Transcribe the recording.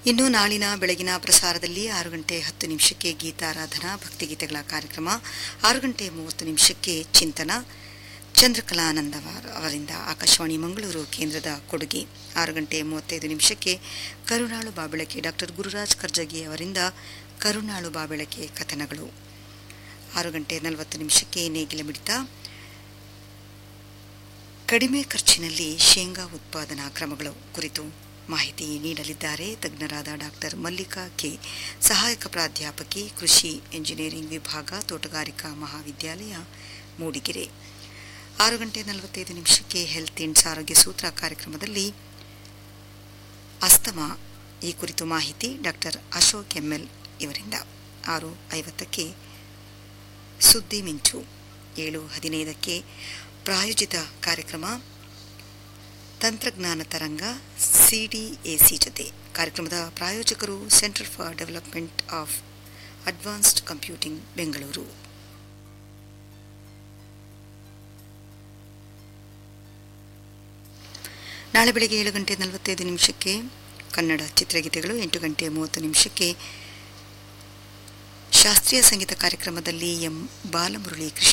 ಇನ್ನು ನಾಳಿನ ಬೆಳಗಿನ ಪ್ರಸಾರದಲ್ಲಿ ಆರು ಗಂಟೆ ಹತ್ತು ನಿಮಿಷಕ್ಕೆ ಗೀತಾರಾಧನಾ ಭಕ್ತಿಗೀತೆಗಳ ಕಾರ್ಯಕ್ರಮ ಆರು ಗಂಟೆ ಮೂವತ್ತು ನಿಮಿಷಕ್ಕೆ ಚಿಂತನ ಚಂದ್ರಕಲಾನಂದ ಅವರಿಂದ ಆಕಾಶವಾಣಿ ಮಂಗಳೂರು ಕೇಂದ್ರದ ಕೊಡುಗೆ ಆರು ಗಂಟೆ ಮೂವತ್ತೈದು ನಿಮಿಷಕ್ಕೆ ಕರುಣಾಳು ಬಾಬೆಳಕೆ ಡಾಕ್ಟರ್ ಗುರುರಾಜ್ ಕರ್ಜಗಿ ಅವರಿಂದ ಕರುಣಾಳು ಬಾಬೆಳಕೆ ಕಥನಗಳು ಆರು ಗಂಟೆ ನಲವತ್ತು ನಿಮಿಷಕ್ಕೆ ನೇಗಿಲ ಮಿಡಿತ ಕಡಿಮೆ ಖರ್ಚಿನಲ್ಲಿ ಶೇಂಗಾ ಉತ್ಪಾದನಾ ಕ್ರಮಗಳು ಕುರಿತು ಮಾಹಿತಿ ನೀಡಲಿದ್ದಾರೆ ತಜ್ಞರಾದ ಡಾಕ್ಟರ್ ಮಲ್ಲಿಕಾ ಕೆ ಸಹಾಯಕ ಪ್ರಾಧ್ಯಾಪಕಿ ಕೃಷಿ ಎಂಜಿನಿಯರಿಂಗ್ ವಿಭಾಗ ತೋಟಗಾರಿಕಾ ಮಹಾವಿದ್ಯಾಲಯ ಮೂಡಿಗೆರೆ ಆರು ಗಂಟೆ ನಲವತ್ತೈದು ನಿಮಿಷಕ್ಕೆ ಹೆಲ್ತ್ ಇಂಡ್ಸ್ ಆರೋಗ್ಯ ಸೂತ್ರ ಕಾರ್ಯಕ್ರಮದಲ್ಲಿ ಅಸ್ತಮಾ ಈ ಕುರಿತು ಮಾಹಿತಿ ಡಾಕ್ಟರ್ ಅಶೋಕ್ ಎಂಎಲ್ ಇವರಿಂದ ಆರು ಐವತ್ತಕ್ಕೆ ಸುದ್ದಿ ಮಿಂಚು ಏಳು ಹದಿನೈದಕ್ಕೆ ಪ್ರಾಯೋಜಿತ ಕಾರ್ಯಕ್ರಮ ತಂತ್ರಜ್ಞಾನ ತರಂಗ ಸಿಡಿಎಸಿ ಜೊತೆ ಕಾರ್ಯಕ್ರಮದ ಪ್ರಾಯೋಜಕರು centre for development of advanced computing Bengaluru ನಾಳೆ ಬೆಳಗ್ಗೆ ಏಳು ಗಂಟೆ ನಲವತ್ತೈದು ನಿಮಿಷಕ್ಕೆ ಕನ್ನಡ ಚಿತ್ರಗೀತೆಗಳು ಎಂಟು ಗಂಟೆ ಮೂವತ್ತು ನಿಮಿಷಕ್ಕೆ ಶಾಸ್ತ್ರೀಯ ಸಂಗೀತ ಕಾರ್ಯಕ್ರಮದಲ್ಲಿ ಎಂ ಬಾಲಮುರಳಿ ಕೃಷ್ಣ